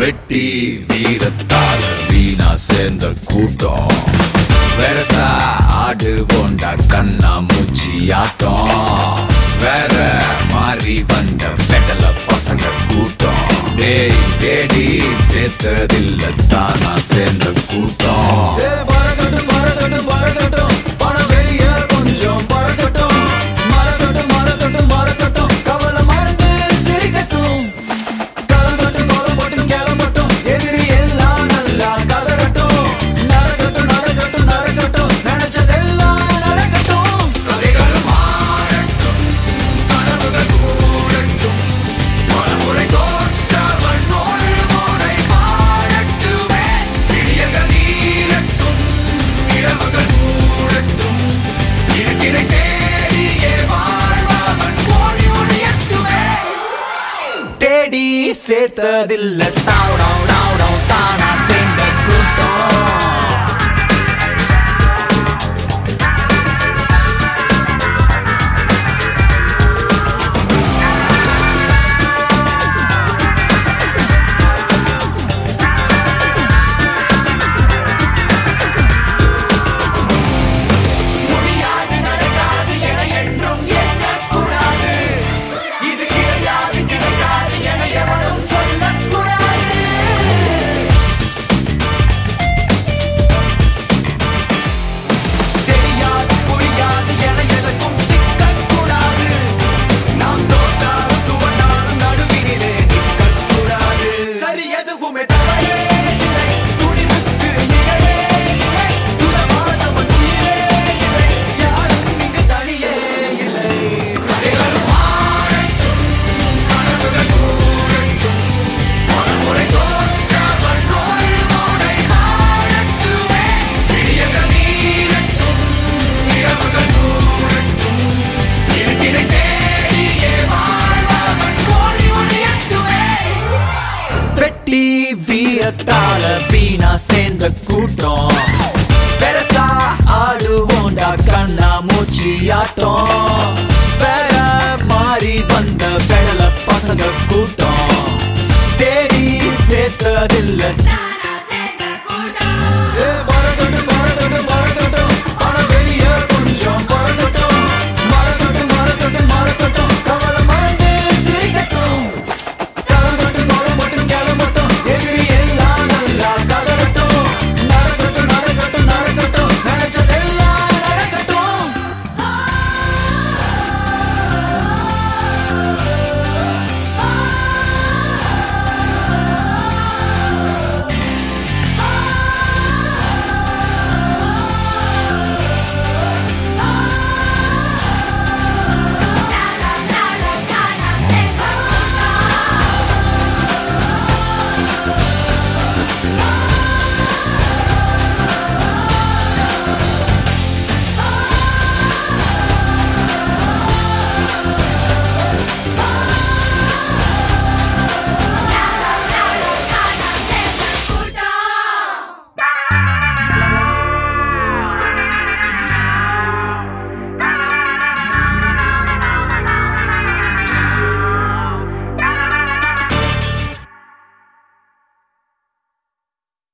வெட்டி வீரத்தால வீணா சேர்ந்த கூட்டம் வெரசா ஆடு போண்டா கண்ணா மூச்சி ஆட்டம் வேற மாறி வந்த பெடல பசங்க கூட்டம் டேய் தேடி சேர்த்ததில்ல தானா சேர்ந்த கூட்டம் பறக்கட்டும் பறக்கட்டும் பறக்கட்டும் பணம் வெளிய கொஞ்சம் பறக்கட்டும் மறக்கட்டும் மறக்கட்டும் மறக்கட்டும் கவலை மறந்து சிரிக்கட்டும் கலங்கட்டும் கோலம் போட்டும் கிளம்பட்டும் எதிரி எல்லாம் நல்லா கதறட்டும் நடக்கட்டும் நடக்கட்டும் நடக்கட்டும் நினைச்சதெல்லாம் நடக்கட்டும் கதைகள் மாறட்டும் கனவுகள் கூடட்டும் பலமுறை தோற்றவன் ஒரு முறை வாழட்டுமே விடியல்கள் நீரட்டும் இரவுகள் மூடட்டும் இருட்டினை தேடியே வாழ்பவன் ஓடி ஒளியட்டுமே தேடி சேர்த்ததில்ல தாவடம் தாவடம் தானா சேர்ந்த கூட்டம் முடியாது நடக்காது என என்றும் எண்ணக்கூடாது இது கிடையாது கிடைக்காது என எவனும் சொல்லக்கூடாது தெரியாது புரியாது என எதற்கும் சிக்கக்கூடாது நாம் தோற்றாலும் துவண்டாலும் நடுவினிலே நிற்கக்கூடாது சரி எதுவுமே தவறே இல்லை துணிவுக்கு நிகழே இல்லை துரமானவன் உயிரே இல்லை யாரும் இங்கு தனியே இல்லை கதைகள் மாறட்டும் கனவுகள் கூறட்டும் பலமுறை தோற்றவன் ஒரு முறை வாழட்டுமே விடியல்கள் நீரட்டும் இரவுகள் கூறட்டும் இருட்டினை தேடியே வாழ்பவன் ஓடி ஒளியட்டுமே வெட்டி வீரத்தால வீணா சேர்ந்த கூட்டம்